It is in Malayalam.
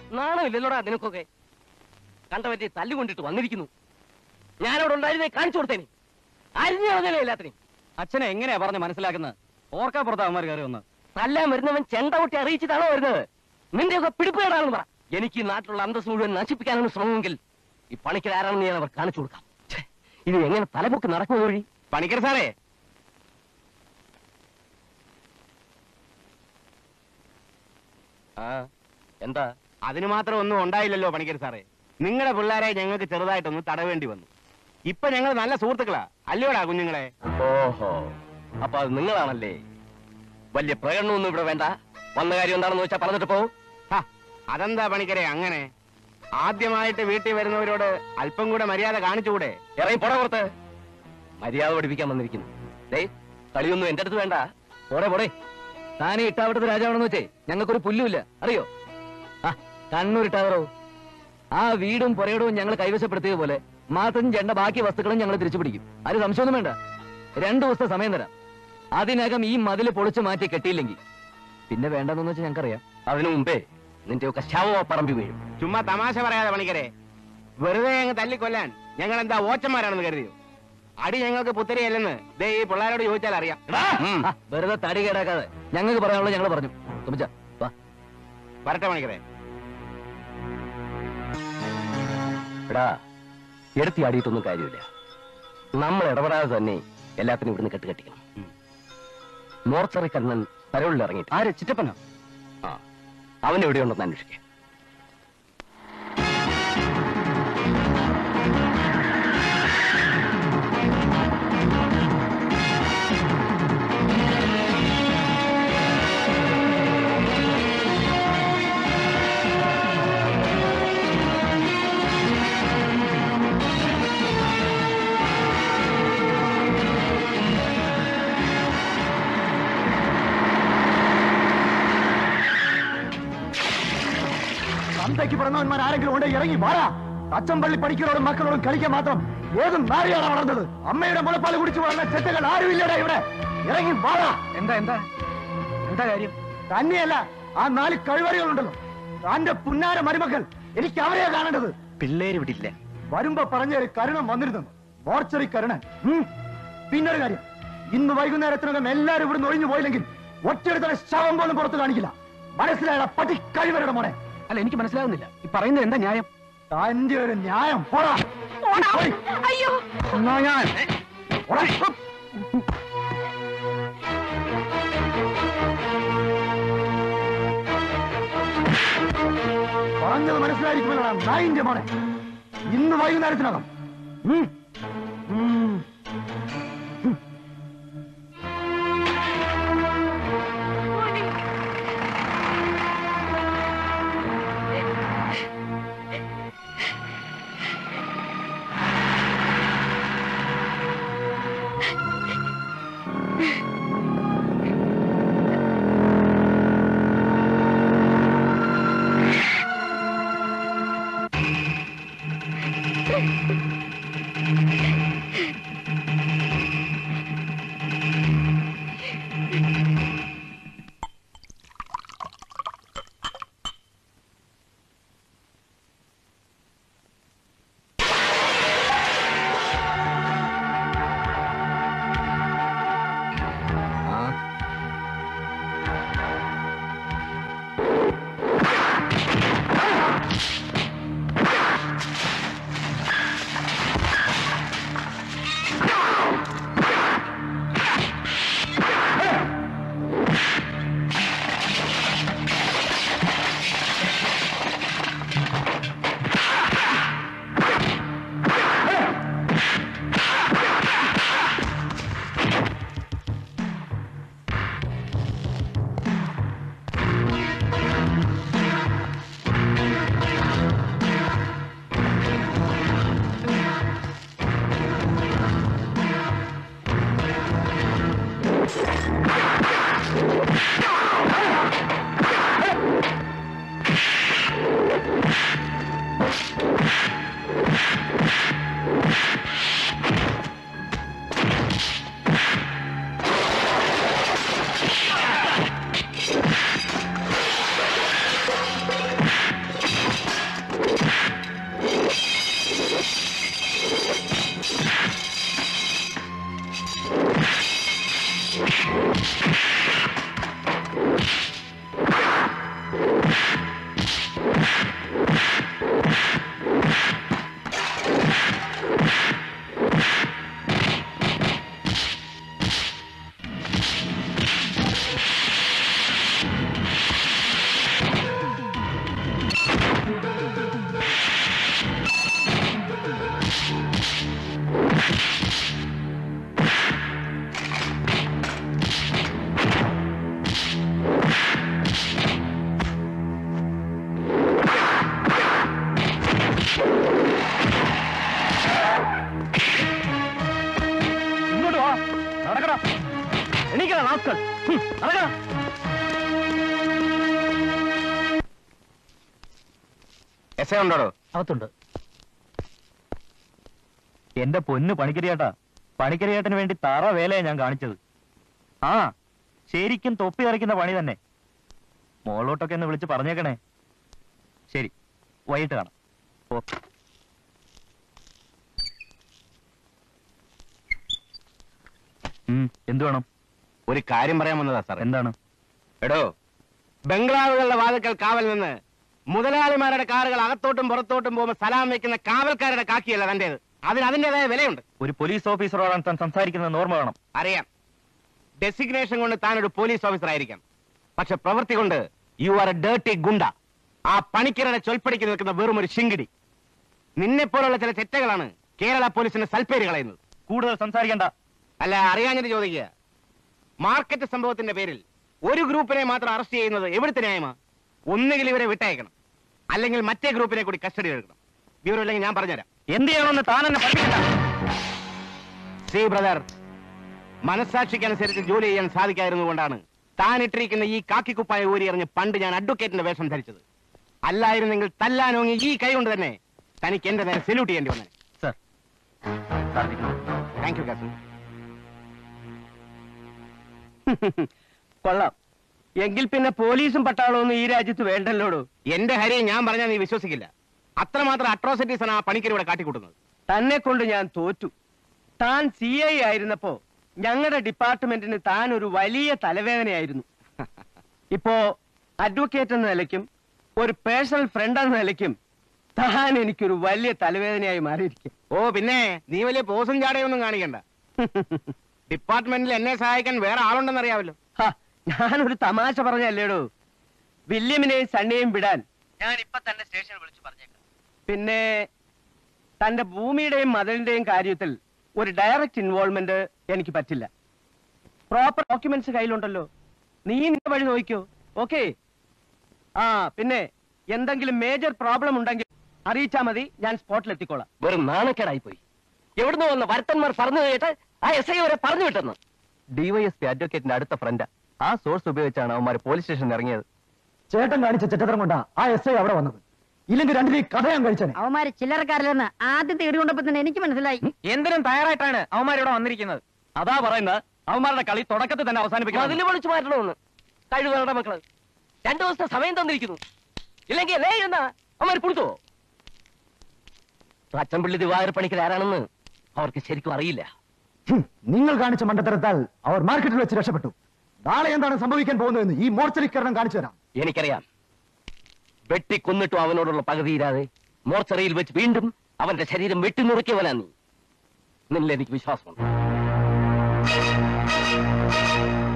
നാണമില്ലല്ലോടാ നിനക്കൊക്കെ കണ്ടവന്റെ തല്ലുകൊണ്ടിട്ട് വന്നിരിക്കുന്നു ഞാനവിടെ ഉണ്ടായിരുന്നേ കാണിച്ചു കൊടുത്തേനെ അരിഞ്ഞു കളഞ്ഞല്ലേ എല്ലാത്തിനും അച്ഛനെ എങ്ങനെയാ പറഞ്ഞ് മനസ്സിലാക്കുന്നത് ഓർക്കാപ്പുറത്ത് അവന്മാർ കയറി വന്ന് തല്ലാൻ വരുന്നവൻ ചെണ്ട കൊട്ടി അറിയിച്ചിട്ടാണോ വരുന്നത് നിന്റെയൊക്കെ പിടിപ്പ് കേടാണെന്ന് പറ എനിക്ക് ഈ നാട്ടിലുള്ള അന്തസ് മുഴുവൻ നശിപ്പിക്കാനാണ് ശ്രമമെങ്കിൽ ഈ പണിക്കർ ആരാണെന്ന് ഞാൻ അവർ കാണിച്ചു കൊടുക്കാം ഛെ, ഇത് എങ്ങനെ തലപൊക്കി നടക്കുന്ന വഴി പണിക്കർ സാറേ ആ എന്താ അതിന് മാത്രം ഒന്നും ഉണ്ടായില്ലല്ലോ പണിക്കർ സാറേ നിങ്ങളുടെ പിള്ളേരെ ഞങ്ങൾക്ക് ചെറുതായിട്ടൊന്ന് തടവേണ്ടി വന്നു ഇപ്പൊ ഞങ്ങൾ നല്ല സുഹൃത്തുക്കളാ അല്ലയോടാ കുഞ്ഞുങ്ങളെ ഓഹോ അപ്പൊ അത് നിങ്ങളാണല്ലേ വലിയ പ്രകടനമൊന്നും ഇവിടെ വേണ്ട വന്ന കാര്യം എന്താണെന്ന് വെച്ചാൽ പറഞ്ഞിട്ട് പോവും ഹ, അതെന്താ പണിക്കരെ അങ്ങനെ ആദ്യമായിട്ട് വീട്ടിൽ വരുന്നവരോട് അല്പം കൂടെ മര്യാദ കാണിച്ചുകൂടെ ഇറങ്ങി പോടാ പുറത്ത് മര്യാദ പഠിപ്പിക്കാൻ വന്നിരിക്കുന്നു ദേ കളിയൊന്നും എന്റെ അടുത്ത് വേണ്ട പോടെ പോടെ താനീ ഇട്ടാവട്ടത്ത് രാജാവാണെന്ന് വെച്ചേ ഞങ്ങൾക്കൊരു പുല്ലുമില്ല അറിയോ ആ കണ്ണൂരിട്ടാവറോ ആ വീടും പുരയിടവും ഞങ്ങൾ കൈവശപ്പെടുത്തിയ പോലെ മാത്രം ചെണ്ട ബാക്കി വസ്തുക്കളും ഞങ്ങൾ തിരിച്ചു പിടിക്കും അത് സംശയമൊന്നും വേണ്ട രണ്ടു ദിവസത്തെ സമയം തരാം അതിനകം ഈ മതില് പൊളിച്ചു മാറ്റി കെട്ടിയില്ലെങ്കിൽ പിന്നെ വേണ്ടെന്ന് വെച്ചാൽ ഞങ്ങൾക്കറിയാം അതിനു മുമ്പേ നിന്റെ ഒക്കെ ശവ പറമ്പി വീഴും ചുമ്മാ തമാശ പറയാതെ പണിക്കരെ വെറുതെ അങ്ങ് തല്ലിക്കൊല്ലാൻ ഞങ്ങൾ എന്താ ഓച്ചന്മാരാണെന്ന് കരുതിയോ അടി ഞങ്ങൾക്ക് പുത്തരിയല്ലെന്ന് ദേ ഈ പിള്ളേരോട് ചോദിച്ചാൽ അറിയാം ഉം. ആ, വെറുതെ തടി കേടാക്കാതെ ഞങ്ങൾക്ക് പറയാനുള്ളത് ഞങ്ങൾ പറഞ്ഞു തുമിച്ച വാ വരട്ടെ പണിക്കരെ എടാ എടുത്തി ആടിയിട്ടൊന്നും കാര്യമില്ല നമ്മൾ ഇടപെടാതെ തന്നെ എല്ലാത്തിനും ഇവിടുന്ന് കെട്ടുകെട്ടിക്കണം മോർച്ചറി കണ്ണൻ പരവുള്ളിൽ ഇറങ്ങിയിട്ട് ആര് ചിറ്റപ്പനോ ആ അവൻ എവിടെയുണ്ടെന്ന് അന്വേഷിക്കാം തന്തയ്ക്ക് പിറന്നവന്മാർ ആരെങ്കിലും ഉണ്ട് ഇറങ്ങി വാടാ അച്ചമ്പള്ളി പഠിക്കുന്നവരോടും മക്കളോടും കളിക്കാൻ മാത്രം ഏതും നാരിയാണ് വളർന്നത് അമ്മയുടെ മുലപ്പാൽ കുടിച്ചു വളർന്ന ചെറ്റകൾ ആരുമില്ലടാ ഇവിടെ ഇറങ്ങി വാടാ എന്താ എന്താ എന്താ കാര്യം തന്നെയല്ല ആ നാല് കഴിവറികളുണ്ടല്ലോ തന്റെ പുന്നാര മരുമക്കൾ എനിക്ക് അവരെയാ കാണേണ്ടത് പിള്ളേര് വിടില്ല വരുമ്പോ പറഞ്ഞ ഒരു കരുണം വന്നിരുന്നു മോർച്ചറി കരുണൻ ഉം. പിന്നൊരു കാര്യം ഇന്ന് വൈകുന്നേരത്തിനകം എല്ലാരും ഇവിടുന്ന് ഒഴിഞ്ഞു പോയില്ലെങ്കിൽ ഒറ്റയെടുത്ത ശവം പോലും പുറത്ത് കാണിക്കില്ല മനസ്സിലായ പട്ടി കഴിവരുടെ മോനെ അല്ല എനിക്ക് മനസ്സിലാകുന്നില്ല ഈ പറയുന്നത് എന്താ ന്യായം തന്റെ ഒരു ന്യായം പോടാ പോയി. അയ്യോ എന്നാ ഞാൻ പോടാ. പറഞ്ഞത് മനസ്സിലായിരിക്കുമല്ലോ നായിന്റെ മോനെ ഇന്ന് വൈകുന്നേരത്തിനകം ഉം. ഉം. റാസ്കൽ. ഹും, ഇറങ്ങടാ. എസ് ഐ ഉണ്ടോടോ അകത്തുണ്ട് എന്റെ പൊന്നു പണിക്കരിയേട്ടാ പണിക്കരിയേട്ടന് വേണ്ടി തറ വേലയാ ഞാൻ കാണിച്ചത് ആ ശരിക്കും തൊപ്പി കളിക്കുന്ന പണി തന്നെ മോളോട്ടൊക്കെ ഒന്ന് വിളിച്ച് പറഞ്ഞേക്കണേ ശരി വൈകിട്ട് കാണാം ഓ ഉം, എന്ത് വേണം ഒരു കാര്യം പറയാൻ വന്നതാ സാർ എന്താണ് എടോ ബംഗ്ലാവുകളുടെ വാതിക്കൽ കാവൽ നിന്ന് മുതലാളിമാരുടെ കാറുകൾ അകത്തോട്ടും പുറത്തോട്ടും പോകുമ്പോൾ സലാം വെക്കുന്ന കാവൽക്കാരുടെ കാക്കിയല്ല തന്റേത് അതിന് അതിന്റേതായ വിലയുണ്ട് ഒരു പോലീസ് ഓഫീസറോടാണ് താൻ സംസാരിക്കുന്നത് ഓർമ്മ വേണം അറിയാം ഡെസിഗ്നേഷൻ കൊണ്ട് താൻ ഒരു പോലീസ് ഓഫീസർ ആയിരിക്കാം പക്ഷെ പ്രവൃത്തി കൊണ്ട് you are a dirty goonda ആ പണിക്കരുടെ ചൊൽപ്പടിക്ക് നിൽക്കുന്ന വെറും ഒരു ശിങ്കിടി നിന്നെ പോലുള്ള ചില ചെറ്റകളാണ് കേരള പോലീസിന്റെ സൽപ്പേര് കളയുന്നത് കൂടുതൽ സംസാരിക്കണ്ട അല്ല അറിയാഞ്ഞിട്ട് ചോദിക്കുക മാർക്കറ്റ് സംഭവത്തിന്റെ പേരിൽ ഒരു ഗ്രൂപ്പിനെ മാത്രം അറസ്റ്റ് ചെയ്യുന്നത് എവിടുത്തെ ന്യായമാ ഒന്നുകിൽ ഇവരെ വിട്ടയക്കണം അല്ലെങ്കിൽ മറ്റേ ഗ്രൂപ്പിനെ കൂടി കസ്റ്റഡി എടുക്കണം വിവരമില്ലെങ്കിൽ ഞാൻ പറഞ്ഞുതരാം എന്ത് ചെയ്യണമെന്ന് താൻ എന്നെ പഠിപ്പിക്കണ്ട സി ബ്രദർ മനസാക്ഷിക്കനുസരിച്ച് ജോലി ചെയ്യാൻ സാധിക്കായിരുന്നു കൊണ്ടാണ് താൻ ഇട്ടിരിക്കുന്ന ഈ കാക്കിക്കുപ്പായ ഊരി എറിഞ്ഞ് പണ്ട് ഞാൻ അഡ്വക്കേറ്റിന്റെ വേഷം ധരിച്ചത് അല്ലായിരുന്നെങ്കിൽ തല്ലാനോങ്ങി ഈ കൈ കൊണ്ട് തന്നെ തനിക്ക് എന്റെ നേരെ സെല്യൂട്ട് ചെയ്യേണ്ടി വന്നേ സർ സാർ ഇരിക്കണം. താങ്ക് യു കാസു കൊള്ളാം എങ്കിൽ പിന്നെ പോലീസും പട്ടാളവും ഒന്നും ഈ രാജ്യത്ത് വേണ്ടല്ലോടോ എന്റെ ഹരി ഞാൻ പറഞ്ഞാൽ നീ വിശ്വസിക്കില്ല അത്രമാത്രം അട്രോസിറ്റീസ് ആണ് ആ പണിക്കർ ഇവിടെ കാട്ടിക്കൂട്ടുന്നത് തന്നെ കൊണ്ട് ഞാൻ തോറ്റു താൻ സി ഐ ആയിരുന്നപ്പോ ഞങ്ങളുടെ ഡിപ്പാർട്ട്മെന്റിന് താൻ ഒരു വലിയ തലവേദനയായിരുന്നു ഇപ്പോ അഡ്വക്കേറ്റ് എന്ന നിലയ്ക്കും ഒരു പേഴ്സണൽ ഫ്രണ്ട് എന്ന നിലയ്ക്കും താൻ എനിക്കൊരു വലിയ തലവേദനയായി മാറിയിരിക്കും ഓ പിന്നെ നീ വലിയ പോസും ചാടയൊന്നും കാണിക്കണ്ട ഡിപ്പാർട്ട്മെന്റിൽ എന്നെ സഹായിക്കാൻ വേറെ ആളുണ്ടെന്ന് അറിയാമല്ലോ ഹ, ഞാനൊരു തമാശ പറഞ്ഞല്ലേടോ വില്യമിനെയും സണ്ണിയെയും വിടാൻ ഞാൻ ഇപ്പൊ തന്നെ സ്റ്റേഷനിൽ വിളിച്ചു പറഞ്ഞേക്കാം പിന്നെ തന്റെ ഭൂമിയുടെയും മതിലിന്റെയും കാര്യത്തിൽ ഒരു ഡയറക്റ്റ് ഇൻവോൾവ്മെന്റ് എനിക്ക് പറ്റില്ല പ്രോപ്പർ ഡോക്യുമെന്റ്സ് കയ്യിലുണ്ടല്ലോ നീ നിന്റെ വഴി നോക്കിക്കോ ഓക്കെ ആ പിന്നെ എന്തെങ്കിലും മേജർ പ്രോബ്ലം ഉണ്ടെങ്കിൽ അറിയിച്ചാ മതി ഞാൻ സ്പോട്ടിൽ എത്തിക്കോളാം വെറും നാണക്കേടായി പോയി എവിടുന്ന് വന്ന വരത്തന്മാർ പറഞ്ഞു കേട്ട് ആ എസ് ഐ വരെ പറഞ്ഞു വിട്ടെന്ന് ഡിവൈഎസ്പി അഡ്വക്കേറ്റിന്റെ അടുത്ത ഫ്രണ്ടാ ആ സോഴ്സ് ഉപയോഗിച്ചാണ് അവന്മാർ പോലീസ് സ്റ്റേഷനിൽ ഇറങ്ങിയത് ചേട്ടൻ കാണിച്ച ചെറ്റത്തരം കൊണ്ടാ ആ എസ് ഐ അവിടെ വന്നത് ഇല്ലെങ്കിൽ രണ്ടിനെയും കഥ ഞാൻ കഴിച്ചനെ അവന്മാര് ചില്ലറക്കാരില്ലെന്ന് ആദ്യത്തെ ഇടി കൊണ്ടപ്പോ തന്നെ എനിക്ക് മനസ്സിലായി എന്തിനും തയ്യാറായിട്ടാണ് അവന്മാരിവിടെ വന്നിരിക്കുന്നത് അതാ പറയുന്നത് അവന്മാരുടെ കളി തുടക്കത്തിൽ തന്നെ അവസാനിപ്പിക്കണം അതില് വിളിച്ചു മാറ്റണമെന്ന് കഴിവുകളുടെ മക്കള് രണ്ടു ദിവസത്തെ സമയം തന്നിരിക്കുന്നു ഇല്ലെങ്കിൽ അല്ലേ എന്നാ അവന്മാർ കൊടുത്തോ അച്ചൻപിള്ളി ദിവാകര പണിക്കൽ ആരാണെന്ന് അവർക്ക് ശരിക്കും അറിയില്ല ഹും, നിങ്ങൾ കാണിച്ച മണ്ടത്തരത്താൽ അവർ മാർക്കറ്റിൽ വെച്ച് രക്ഷപ്പെട്ടു നാളെ എന്താണ് സംഭവിക്കാൻ പോകുന്നതെന്ന് ഈ മോർച്ചറിക്കരണം കാണിച്ചു തരാം എനിക്കറിയാം വെട്ടിക്കൊന്നിട്ടും അവനോടുള്ള പക തീരാതെ മോർച്ചറിയിൽ വെച്ച് വീണ്ടും അവന്റെ ശരീരം വെട്ടിനുറുക്കിയവനാ നീ നിന്നിൽ എനിക്ക് വിശ്വാസമുണ്ട്